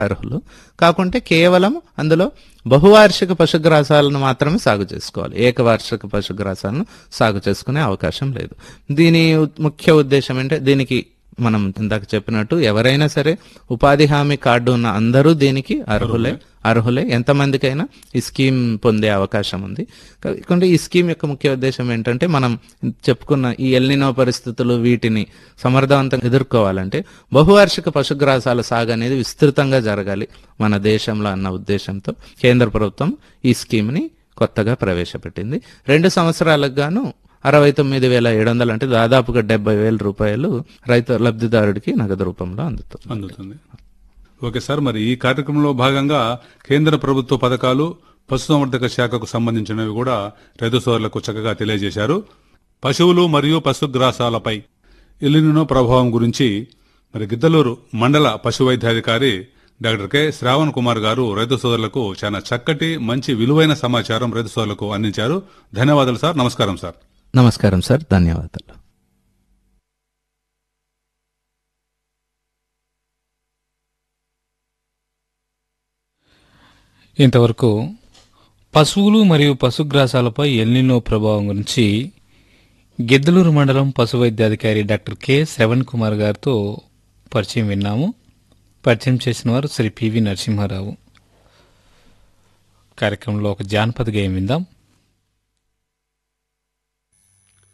అర్హులు కాకుంటే కేవలం అందులో బహువార్షిక పశుగ్రాసాలను మాత్రమే సాగు చేసుకోవాలి ఏకవార్షిక పశుగ్రాసాలను సాగు చేసుకునే అవకాశం లేదు దీని ఉ- ముఖ్య ఉద్దేశం ఏంటంటే దీనికి మనం ఇందాక చెప్పినట్టు ఎవరైనా సరే ఉపాధి హామీ కార్డు ఉన్న అందరూ దీనికి అర్హులే అర్హులే ఎంతమందికైనా ఈ స్కీమ్ పొందే అవకాశం ఉంది కాకుంటే ఈ స్కీమ్ యొక్క ముఖ్య ఉద్దేశం ఏంటంటే మనం చెప్పుకున్న ఈ ఎల్నినో పరిస్థితులు వీటిని సమర్థవంతంగా ఎదుర్కోవాలంటే బహువార్షిక పశుగ్రాసాల సాగు అనేది విస్తృతంగా జరగాలి మన దేశంలో అన్న ఉద్దేశంతో కేంద్ర ప్రభుత్వం ఈ స్కీమ్ని కొత్తగా ప్రవేశపెట్టింది రెండు సంవత్సరాలకు గాను అరవై తొమ్మిది వేల ఏడు వందలు అంటే దాదాపుగా డెబ్బై వేల రూపాయలు రైతు లబ్ధిదారుడికి నగదు రూపంలో అందుతుంది అందుతుంది ఓకే సార్ మరి ఈ కార్యక్రమంలో భాగంగా కేంద్ర ప్రభుత్వ పథకాలు పశుసంవర్ధక శాఖకు సంబంధించినవి కూడా రైతు సోదరులకు చక్కగా తెలియజేశారు పశువులు మరియు పశుగ్రాసాలపై ఎల్లినో ప్రభావం గురించి మరి గిద్దలూరు మండల పశు వైద్యాధికారి డాక్టర్ కె శ్రావణ్ కుమార్ గారు రైతు సోదరులకు చాలా చక్కటి మంచి విలువైన సమాచారం రైతు సోదరులకు అందించారు ధన్యవాదాలు సార్ నమస్కారం సార్ నమస్కారం సార్ ధన్యవాదాలు ఇంతవరకు పశువులు మరియు పశుగ్రాసాలపై ఎల్నినో ప్రభావం గురించి గిద్దలూరు మండలం పశు వైద్యాధికారి డాక్టర్ కె శ్రవణ్ కుమార్ గారితో పరిచయం విన్నాము పరిచయం చేసిన వారు శ్రీ పివి నరసింహారావు కార్యక్రమంలో ఒక జానపద గేయం విందాం